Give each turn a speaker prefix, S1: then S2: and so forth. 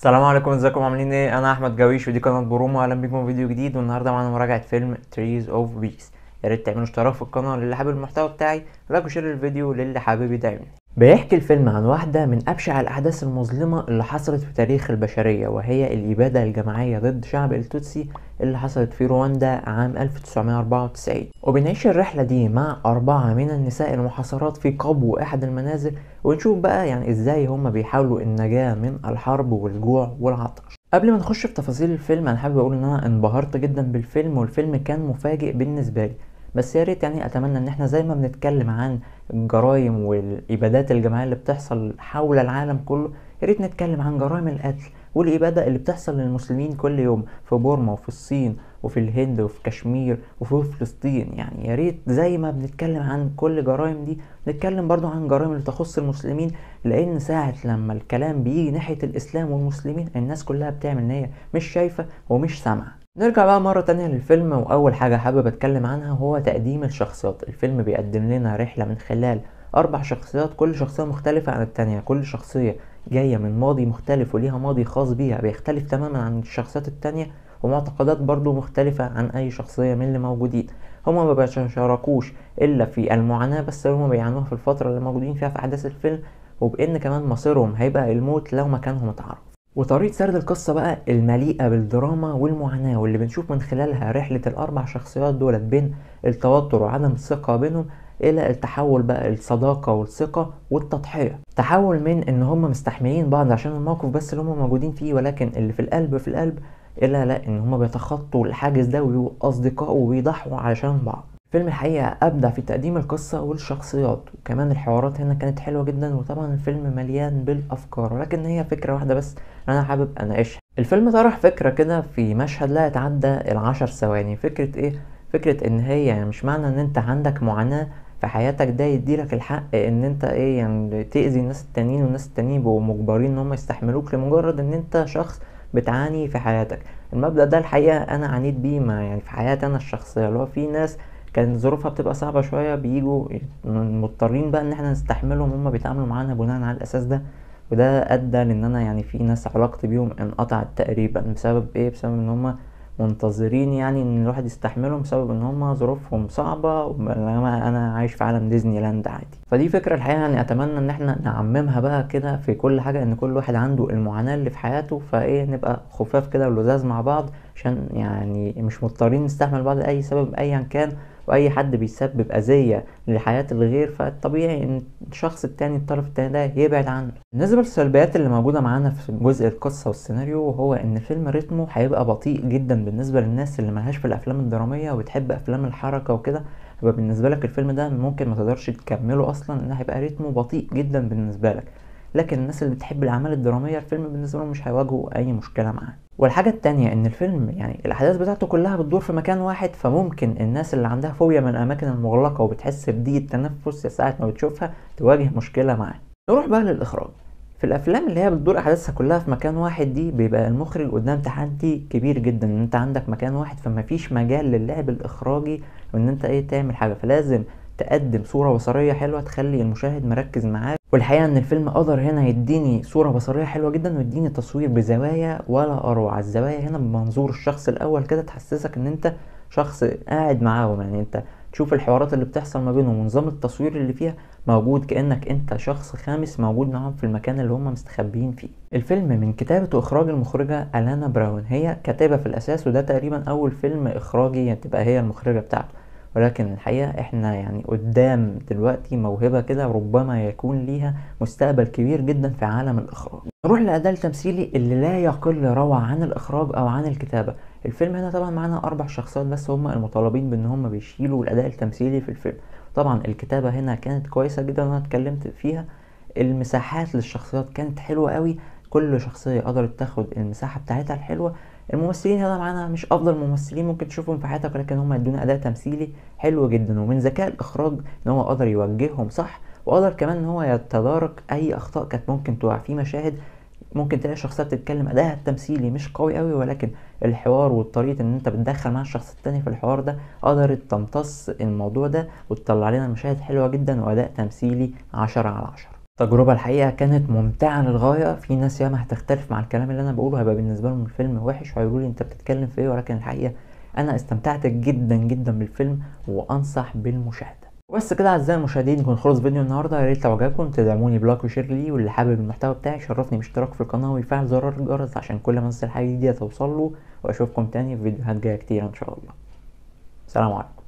S1: السلام عليكم ازيكم عاملين ايه انا احمد جويش ودي قناه برومو اهلا بيكم في فيديو جديد والنهارده معانا مراجعه فيلم تريز اوف بيس يا ريت تعملوا اشتراك في القناه للي حابب المحتوى بتاعي ولايك وشير الفيديو للي حابب يدعمني بيحكي الفيلم عن واحدة من أبشع الأحداث المظلمة اللي حصلت في تاريخ البشرية وهي الإبادة الجماعية ضد شعب التوتسي اللي حصلت في رواندا عام 1994 وبنعيش الرحلة دي مع أربعة من النساء المحاصرات في قبو أحد المنازل ونشوف بقى يعني إزاي هما بيحاولوا النجاة من الحرب والجوع والعطش قبل ما نخش في تفاصيل الفيلم أنا حابب أقول إن أنا انبهرت جدا بالفيلم والفيلم كان مفاجئ بالنسبة لي بس يا ريت يعني اتمنى ان احنا زي ما بنتكلم عن الجرائم والابادات الجماعيه اللي بتحصل حول العالم كله يا ريت نتكلم عن جرائم القتل والاباده اللي بتحصل للمسلمين كل يوم في بورما وفي الصين وفي الهند وفي كشمير وفي فلسطين يعني يا ريت زي ما بنتكلم عن كل جرائم دي نتكلم برضو عن جرائم اللي تخص المسلمين لان ساعه لما الكلام بيجي ناحيه الاسلام والمسلمين الناس كلها بتعمل ان هي مش شايفه ومش سامعه نرجع بقى مرة تانية للفيلم وأول حاجة حابب أتكلم عنها هو تقديم الشخصيات الفيلم بيقدم لنا رحلة من خلال أربع شخصيات كل شخصية مختلفة عن التانية كل شخصية جاية من ماضي مختلف وليها ماضي خاص بيها بيختلف تماما عن الشخصيات التانية ومعتقدات برضو مختلفة عن أي شخصية من اللي موجودين هما ما بيشاركوش إلا في المعاناة بس هما بيعانوها في الفترة اللي موجودين فيها في أحداث الفيلم وبإن كمان مصيرهم هيبقى الموت لو مكانهم اتعرف وطريقة سرد القصة بقى المليئة بالدراما والمعاناة واللي بنشوف من خلالها رحلة الأربع شخصيات دولت بين التوتر وعدم الثقة بينهم إلى التحول بقى الصداقة والثقة والتضحية تحول من إن هم مستحملين بعض عشان الموقف بس اللي هم موجودين فيه ولكن اللي في القلب في القلب إلى لا إن هم بيتخطوا الحاجز ده ويبقوا أصدقاء وبيضحوا علشان بعض الفيلم الحقيقة أبدع في تقديم القصة والشخصيات وكمان الحوارات هنا كانت حلوة جدا وطبعا الفيلم مليان بالأفكار ولكن هي فكرة واحدة بس أنا حابب أناقشها الفيلم طرح فكرة كده في مشهد لا يتعدى العشر ثواني فكرة إيه؟ فكرة إن هي يعني مش معنى إن أنت عندك معاناة في حياتك ده يديلك الحق ان انت ايه يعني تأذي الناس التانيين والناس التانيين بيبقوا مجبرين ان هم يستحملوك لمجرد ان انت شخص بتعاني في حياتك المبدأ ده الحقيقة انا عانيت بيه ما يعني في حياتي انا الشخصية اللي هو في ناس كانت ظروفها بتبقى صعبة شوية بيجوا مضطرين بقى ان احنا نستحملهم هما بيتعاملوا معانا بناء على الاساس ده وده ادى لان انا يعني في ناس علاقتي بيهم انقطعت تقريبا بسبب ايه بسبب ان هما منتظرين يعني ان الواحد يستحملهم بسبب ان هما ظروفهم صعبة انا عايش في عالم ديزني لاند عادي فدي فكرة الحقيقة يعني اتمنى ان احنا نعممها بقى كده في كل حاجة ان كل واحد عنده المعاناة اللي في حياته فايه نبقى خفاف كده ولزاز مع بعض عشان يعني مش مضطرين نستحمل بعض اي سبب ايا كان واي حد بيسبب اذيه لحياه الغير فالطبيعي ان الشخص التاني الطرف التاني ده يبعد عنه بالنسبه للسلبيات اللي موجوده معانا في جزء القصه والسيناريو هو ان فيلم رتمه هيبقى بطيء جدا بالنسبه للناس اللي ملهاش في الافلام الدراميه وبتحب افلام الحركه وكده يبقى بالنسبه لك الفيلم ده ممكن ما تقدرش تكمله اصلا لان هيبقى رتمه بطيء جدا بالنسبه لك لكن الناس اللي بتحب الاعمال الدراميه الفيلم بالنسبه لهم مش هيواجهوا اي مشكله معاه والحاجة التانية ان الفيلم يعني الاحداث بتاعته كلها بتدور في مكان واحد فممكن الناس اللي عندها فوبيا من الاماكن المغلقة وبتحس بضيق التنفس ساعة ما بتشوفها تواجه مشكلة معاه نروح بقى للاخراج في الافلام اللي هي بتدور احداثها كلها في مكان واحد دي بيبقى المخرج قدام تحدي كبير جدا ان انت عندك مكان واحد فما فيش مجال للعب الاخراجي وان انت ايه تعمل حاجة فلازم تقدم صورة بصرية حلوة تخلي المشاهد مركز معاك والحقيقة ان الفيلم قدر هنا يديني صورة بصرية حلوة جدا ويديني تصوير بزوايا ولا اروع الزوايا هنا بمنظور الشخص الاول كده تحسسك ان انت شخص قاعد معاهم يعني انت تشوف الحوارات اللي بتحصل ما بينهم ونظام التصوير اللي فيها موجود كأنك انت شخص خامس موجود معاهم في المكان اللي هم مستخبيين فيه الفيلم من كتابة واخراج المخرجة ألانا براون هي كاتبة في الاساس وده تقريبا اول فيلم اخراجي تبقى هي المخرجة بتاعته ولكن الحقيقة احنا يعني قدام دلوقتي موهبة كده ربما يكون ليها مستقبل كبير جدا في عالم الإخراج نروح للأداء التمثيلي اللي لا يقل روعة عن الإخراج أو عن الكتابة الفيلم هنا طبعا معانا أربع شخصيات بس هم المطالبين بأن هم بيشيلوا الأداء التمثيلي في الفيلم طبعا الكتابة هنا كانت كويسة جدا وأنا اتكلمت فيها المساحات للشخصيات كانت حلوة قوي كل شخصية قدرت تاخد المساحة بتاعتها الحلوة الممثلين هنا معانا مش افضل ممثلين ممكن تشوفهم في حياتك ولكن هم يدونا اداء تمثيلي حلو جدا ومن ذكاء الاخراج ان هو قدر يوجههم صح وقدر كمان ان هو يتدارك اي اخطاء كانت ممكن تقع في مشاهد ممكن تلاقي شخصية بتتكلم أدائها التمثيلي مش قوي قوي ولكن الحوار والطريقة إن أنت بتدخل مع الشخص التاني في الحوار ده قدرت تمتص الموضوع ده وتطلع لنا مشاهد حلوة جدا وأداء تمثيلي عشرة على عشرة التجربة الحقيقة كانت ممتعة للغاية في ناس ياما هتختلف مع الكلام اللي انا بقوله هيبقى بالنسبة لهم الفيلم وحش وهيقولوا انت بتتكلم في ايه ولكن الحقيقة انا استمتعت جدا جدا بالفيلم وانصح بالمشاهدة بس كده اعزائي المشاهدين يكون خلص فيديو النهارده يا ريت لو عجبكم تدعموني بلايك وشير لي واللي حابب المحتوى بتاعي شرفني باشتراك في القناه ويفعل زرار الجرس عشان كل ما انزل حاجه جديده توصل له واشوفكم تاني في فيديوهات جايه كتير ان شاء الله سلام عليكم